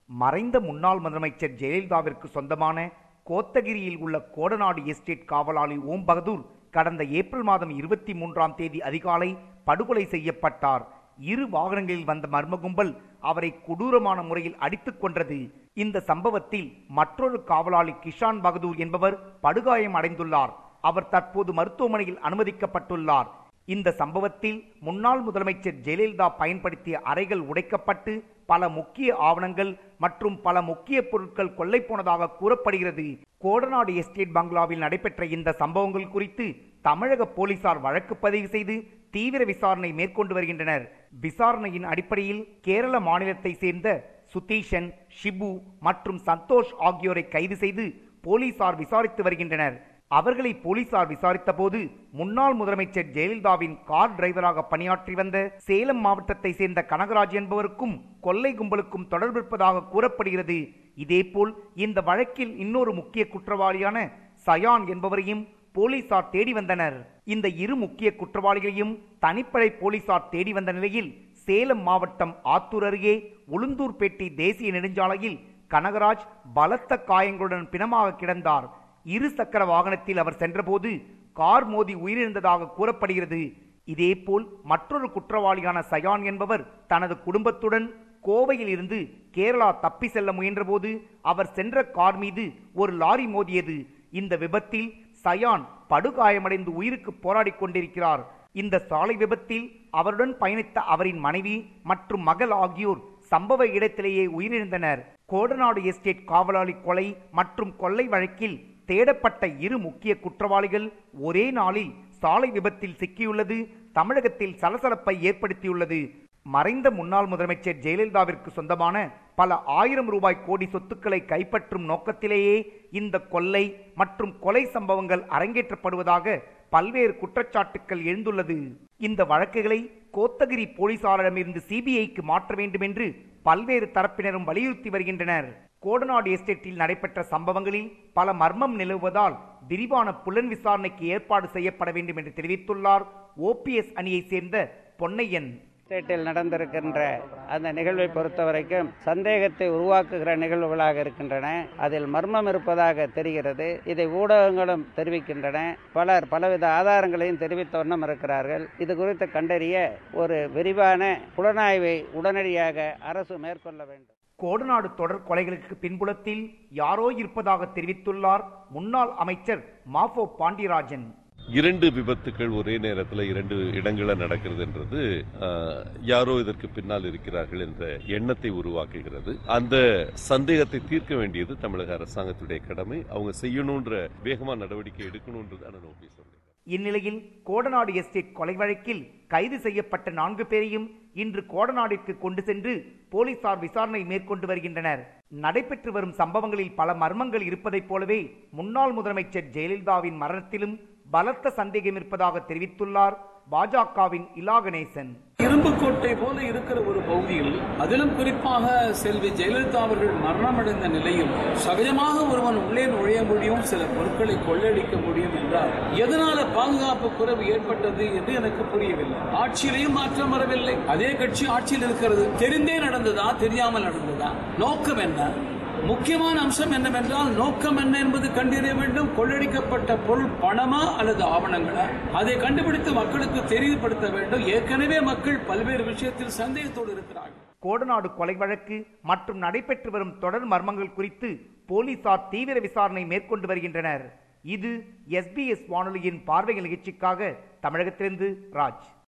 மறைந்த முன்னாள் முதலமைச்சர் ஜெயலலிதாவிற்கு சொந்தமான கோத்தகிரியில் உள்ள கோடநாடு எஸ்டேட் காவலாளி ஓம் பகதூர் கடந்த ஏப்ரல் மாதம் இருபத்தி மூன்றாம் தேதி அதிகாலை படுகொலை செய்யப்பட்டார் இரு வாகனங்களில் வந்த மர்ம கும்பல் அவரை கொடூரமான முறையில் அடித்துக் கொன்றது இந்த சம்பவத்தில் மற்றொரு காவலாளி கிஷான் பகதூர் என்பவர் படுகாயம் அடைந்துள்ளார் அவர் தற்போது மருத்துவமனையில் அனுமதிக்கப்பட்டுள்ளார் இந்த சம்பவத்தில் முன்னாள் முதலமைச்சர் ஜெயலலிதா பயன்படுத்திய அறைகள் உடைக்கப்பட்டு பல முக்கிய ஆவணங்கள் மற்றும் பல முக்கிய பொருட்கள் கொள்ளை போனதாக கூறப்படுகிறது கோடநாடு எஸ்டேட் பங்களாவில் நடைபெற்ற இந்த சம்பவங்கள் குறித்து தமிழக போலீசார் வழக்கு பதிவு செய்து தீவிர விசாரணை மேற்கொண்டு வருகின்றனர் விசாரணையின் அடிப்படையில் கேரள மாநிலத்தை சேர்ந்த சுதீஷன் ஷிபு மற்றும் சந்தோஷ் ஆகியோரை கைது செய்து போலீசார் விசாரித்து வருகின்றனர் அவர்களை போலீசார் விசாரித்த போது முன்னாள் முதலமைச்சர் ஜெயலலிதாவின் கார் டிரைவராக பணியாற்றி வந்த சேலம் மாவட்டத்தை சேர்ந்த கனகராஜ் என்பவருக்கும் கொள்ளை கும்பலுக்கும் தொடர்பு இருப்பதாக கூறப்படுகிறது இதேபோல் இந்த வழக்கில் இன்னொரு முக்கிய குற்றவாளியான சயான் என்பவரையும் போலீசார் தேடி வந்தனர் இந்த இரு முக்கிய குற்றவாளிகளையும் தனிப்படை போலீசார் தேடி வந்த நிலையில் சேலம் மாவட்டம் ஆத்தூர் அருகே உளுந்தூர்பேட்டை தேசிய நெடுஞ்சாலையில் கனகராஜ் பலத்த காயங்களுடன் பிணமாக கிடந்தார் இரு சக்கர வாகனத்தில் அவர் சென்றபோது கார் மோதி உயிரிழந்ததாக கூறப்படுகிறது இதேபோல் மற்றொரு குற்றவாளியான சயான் என்பவர் தனது குடும்பத்துடன் கோவையில் இருந்து கேரளா தப்பி செல்ல முயன்றபோது அவர் சென்ற கார் மீது ஒரு லாரி மோதியது இந்த விபத்தில் சயான் படுகாயமடைந்து உயிருக்கு போராடிக் கொண்டிருக்கிறார் இந்த சாலை விபத்தில் அவருடன் பயணித்த அவரின் மனைவி மற்றும் மகள் ஆகியோர் சம்பவ இடத்திலேயே உயிரிழந்தனர் கோடநாடு எஸ்டேட் காவலாளி கொலை மற்றும் கொள்ளை வழக்கில் தேடப்பட்ட இரு முக்கிய குற்றவாளிகள் ஒரே நாளில் சாலை விபத்தில் சிக்கியுள்ளது தமிழகத்தில் சலசலப்பை ஏற்படுத்தியுள்ளது மறைந்த முன்னாள் முதலமைச்சர் ஜெயலலிதாவிற்கு சொந்தமான பல ஆயிரம் ரூபாய் கோடி சொத்துக்களை கைப்பற்றும் நோக்கத்திலேயே இந்த கொள்ளை மற்றும் கொலை சம்பவங்கள் அரங்கேற்றப்படுவதாக பல்வேறு குற்றச்சாட்டுக்கள் எழுந்துள்ளது இந்த வழக்குகளை கோத்தகிரி போலீசாரிடமிருந்து சிபிஐக்கு மாற்ற வேண்டும் என்று பல்வேறு தரப்பினரும் வலியுறுத்தி வருகின்றனர் கோடநாடு எஸ்டேட்டில் நடைபெற்ற சம்பவங்களில் பல மர்மம் நிலவுவதால் விரிவான புலன் விசாரணைக்கு ஏற்பாடு செய்யப்பட வேண்டும் என்று தெரிவித்துள்ளார் ஓபிஎஸ் அணியைச் சேர்ந்த பொன்னையன் ஸ்டேட்டில் நடந்திருக்கின்ற அந்த நிகழ்வை பொறுத்த வரைக்கும் சந்தேகத்தை உருவாக்குகிற நிகழ்வுகளாக இருக்கின்றன அதில் மர்மம் இருப்பதாக தெரிகிறது இதை ஊடகங்களும் தெரிவிக்கின்றன பலர் பலவித ஆதாரங்களையும் தெரிவித்த வண்ணம் இருக்கிறார்கள் இது குறித்து கண்டறிய ஒரு விரிவான புலனாய்வை உடனடியாக அரசு மேற்கொள்ள வேண்டும் கோடநாடு தொடர் கொலைகளுக்கு பின்புலத்தில் யாரோ இருப்பதாக தெரிவித்துள்ளார் முன்னாள் அமைச்சர் மாஃபோ பாண்டியராஜன் இரண்டு விபத்துக்கள் ஒரே நேரத்தில் இரண்டு இடங்களில் நடக்கிறதுன்றது ஆஹ், யாரோ இதற்கு பின்னால் இருக்கிறார்கள் என்ற எண்ணத்தை உருவாக்குகிறது அந்த சந்தேகத்தை தீர்க்க வேண்டியது தமிழக அரசாங்கத்துடைய கடமை அவங்க செய்யணுன்ற வேகமா நடவடிக்கை எடுக்கணும்ன்றது நோக்கி சொல்றேன் இந்நிலையில் கோடநாடு எஸ்டேட் கொலை வழக்கில் கைது செய்யப்பட்ட நான்கு பேரையும் இன்று கோடநாடிற்கு கொண்டு சென்று போலீசார் விசாரணை மேற்கொண்டு வருகின்றனர் நடைபெற்று வரும் சம்பவங்களில் பல மர்மங்கள் இருப்பதைப் போலவே முன்னாள் முதலமைச்சர் ஜெயலலிதாவின் மரணத்திலும் பலத்த சந்தேகம் இருப்பதாக தெரிவித்துள்ளார் பாஜகவின் இலா கணேசன் இரும்புக்கோட்டை போல இருக்கிற ஒரு பகுதியில் அதிலும் குறிப்பாக செல்வி ஜெயலலிதா அவர்கள் மரணமடைந்த நிலையில் சகஜமாக ஒருவன் உள்ளே நுழைய முடியும் சில பொருட்களை கொள்ளையடிக்க முடியும் என்றால் எதனால பாதுகாப்பு குறைவு ஏற்பட்டது என்று எனக்கு புரியவில்லை ஆட்சியிலையும் மாற்றம் வரவில்லை அதே கட்சி ஆட்சியில் இருக்கிறது தெரிந்தே நடந்ததா தெரியாமல் நடந்ததா நோக்கம் என்ன முக்கியமான அம்சம் என்னவென்றால் நோக்கம் என்ன என்பது கண்டறிய வேண்டும் கொள்ளடிக்கப்பட்ட பொருள் பணமா அல்லது ஆவணங்களா அதை கண்டுபிடித்து மக்களுக்கு தெரியப்படுத்த வேண்டும் ஏற்கனவே மக்கள் பல்வேறு விஷயத்தில் சந்தேகத்தோடு இருக்கிறார்கள் கோடநாடு கொலை வழக்கு மற்றும் நடைபெற்று வரும் தொடர் மர்மங்கள் குறித்து போலீசார் தீவிர விசாரணை மேற்கொண்டு வருகின்றனர் இது எஸ்பிஎஸ் வானொலியின் பார்வை நிகழ்ச்சிக்காக தமிழகத்திலிருந்து ராஜ்